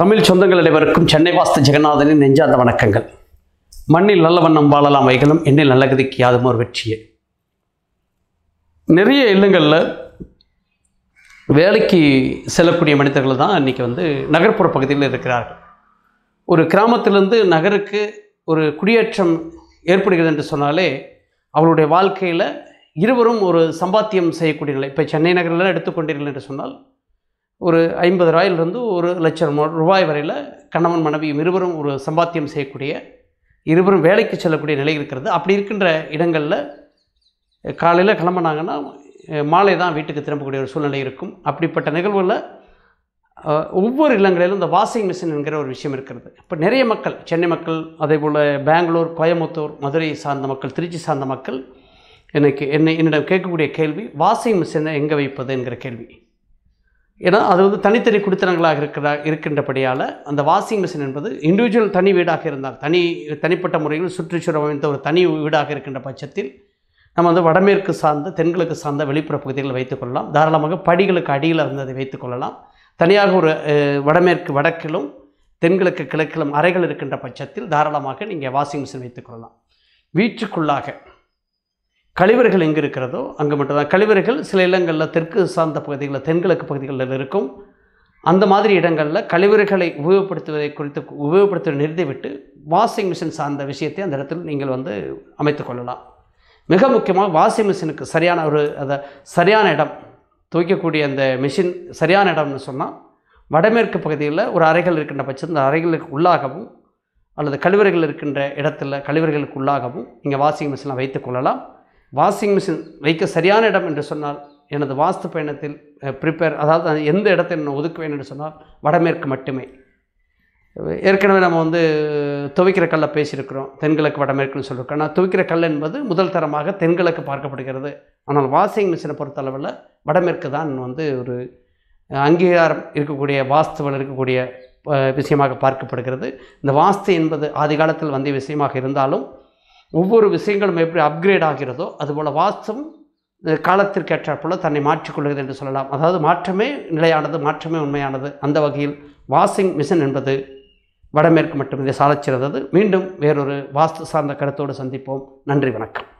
தமிழ் சொந்தங்கள் அனைவருக்கும் சென்னை வாஸ்து ஜெகநாதனின் நெஞ்சார்ந்த வணக்கங்கள் மண்ணில் நல்ல வண்ணம் வாழலாம் வைகளும் எண்ணில் நல்ல கதிக்கு யாதும் ஒரு வெற்றியே நிறைய இல்லங்களில் வேலைக்கு செல்லக்கூடிய மனிதர்கள் தான் இன்றைக்கி வந்து நகர்ப்புற பகுதியில் இருக்கிறார்கள் ஒரு கிராமத்திலிருந்து நகருக்கு ஒரு குடியேற்றம் ஏற்படுகிறது என்று சொன்னாலே அவளுடைய வாழ்க்கையில் இருவரும் ஒரு சம்பாத்தியம் செய்யக்கூடிய நிலை இப்போ சென்னை நகரில் எடுத்துக்கொண்டீர்கள் என்று சொன்னால் ஒரு ஐம்பது ரூபாயிலிருந்து ஒரு லட்சம் ரூ- ரூபாய் வரையில் கணவன் மனைவியும் இருவரும் ஒரு சம்பாத்தியம் செய்யக்கூடிய இருவரும் வேலைக்கு செல்லக்கூடிய நிலை இருக்கிறது அப்படி இருக்கின்ற இடங்களில் காலையில் கிளம்புனாங்கன்னா அஹ், மாலை தான் வீட்டுக்கு திரும்பக்கூடிய ஒரு சூழ்நிலை இருக்கும் அப்படிப்பட்ட நிகழ்வுகளில் அஹ், ஒவ்வொரு இல்லங்களிலும் இந்த வாஷிங் மிஷின் என்கிற ஒரு விஷயம் இருக்கிறது இப்போ நிறைய மக்கள் சென்னை மக்கள் அதே போல் பெங்களூர் கோயம்புத்தூர் மதுரை சார்ந்த மக்கள் திருச்சி சார்ந்த மக்கள் எனக்கு என்னை என்னிடம் கேட்கக்கூடிய கேள்வி வாஷிங் மிஷினை எங்கே வைப்பது என்கிற கேள்வி ஏன்னா அது வந்து தனித்தனி குடித்தனங்களாக இருக்கிற இருக்கின்றபடியால் அந்த வாஷிங் மிஷின் என்பது இண்டிவிஜுவல் தனி வீடாக இருந்தால் தனி தனிப்பட்ட முறையில் சுற்றுச்சூழல் அமைந்த ஒரு தனி வீடாக இருக்கின்ற பட்சத்தில் நம்ம வந்து வடமேற்கு சார்ந்த தென்கிழக்கு சார்ந்த வெளிப்புற பகுதிகளில் வைத்துக்கொள்ளலாம் தாராளமாக படிகளுக்கு அடியில் வந்து அதை வைத்துக்கொள்ளலாம் தனியாக ஒரு அஹ், வடமேற்கு வடக்கிலும் தென்கிழக்கு கிழக்கிலும் அறைகள் இருக்கின்ற பட்சத்தில் தாராளமாக நீங்கள் வாஷிங் மிஷின் வைத்துக்கொள்ளலாம் வீட்டுக்குள்ளாக கழிவறைகள் எங்கே இருக்கிறதோ அங்கே மட்டும்தான் கழிவறைகள் சில இடங்களில் தெற்கு சார்ந்த பகுதிகளில் தென்கிழக்கு பகுதிகளில் இருக்கும் அந்த மாதிரி இடங்களில் கழிவறைகளை உபயோகப்படுத்துவதை குறித்து உபயோகப்படுத்துவதை நிறுத்திவிட்டு வாஷிங் மிஷின் சார்ந்த விஷயத்தை அந்த இடத்தில் நீங்கள் வந்து அமைத்துக் கொள்ளலாம் மிக முக்கியமாக வாஷிங் மிஷினுக்கு சரியான ஒரு அதை சரியான இடம் துவைக்கக்கூடிய அந்த மிஷின் சரியான இடம்னு சொன்னால் வடமேற்கு பகுதியில் ஒரு அறைகள் இருக்கின்ற பட்சத்தில் அந்த அறைகளுக்கு உள்ளாகவும் அல்லது கழிவறைகள் இருக்கின்ற இடத்துல கழிவறைகளுக்கு உள்ளாகவும் நீங்கள் வாஷிங் மிஷினை வைத்துக் கொள்ளலாம் வாஷிங் மிஷின் வைக்க சரியான இடம் என்று சொன்னால் எனது வாஸ்து பயணத்தில் ப்ரிப்பேர் அதாவது அது எந்த இடத்தை நான் ஒதுக்குவேன் என்று சொன்னால் வடமேற்கு மட்டுமே ஏற்கனவே நம்ம வந்து துவைக்கிற கல்லை பேசியிருக்கிறோம் தென்கிழக்கு வடமேற்குன்னு சொல்லியிருக்கோம் ஆனால் துவைக்கிற கல் என்பது முதல் தரமாக தென்கிழக்கு பார்க்கப்படுகிறது ஆனால் வாஷிங் மிஷினை பொறுத்தளவில் வடமேற்கு தான் வந்து ஒரு அங்கீகாரம் இருக்கக்கூடிய வாஸ்துவில் இருக்கக்கூடிய அஹ், விஷயமாக பார்க்கப்படுகிறது இந்த வாஸ்து என்பது ஆதி காலத்தில் வந்த விஷயமாக இருந்தாலும் ஒவ்வொரு விஷயங்களும் எப்படி அப்கிரேட் ஆகிறதோ அதுபோல் வாஸ்துவும் அஹ், காலத்திற்கேற்றாற்போல தன்னை மாற்றிக்கொள்கிறது என்று சொல்லலாம் அதாவது மாற்றமே நிலையானது மாற்றமே உண்மையானது அந்த வகையில் வாஷிங் மிஷின் என்பது வடமேற்கு மட்டுமே சாலச்சிறந்தது மீண்டும் வேறொரு வாஸ்து சார்ந்த கருத்தோடு சந்திப்போம் நன்றி வணக்கம்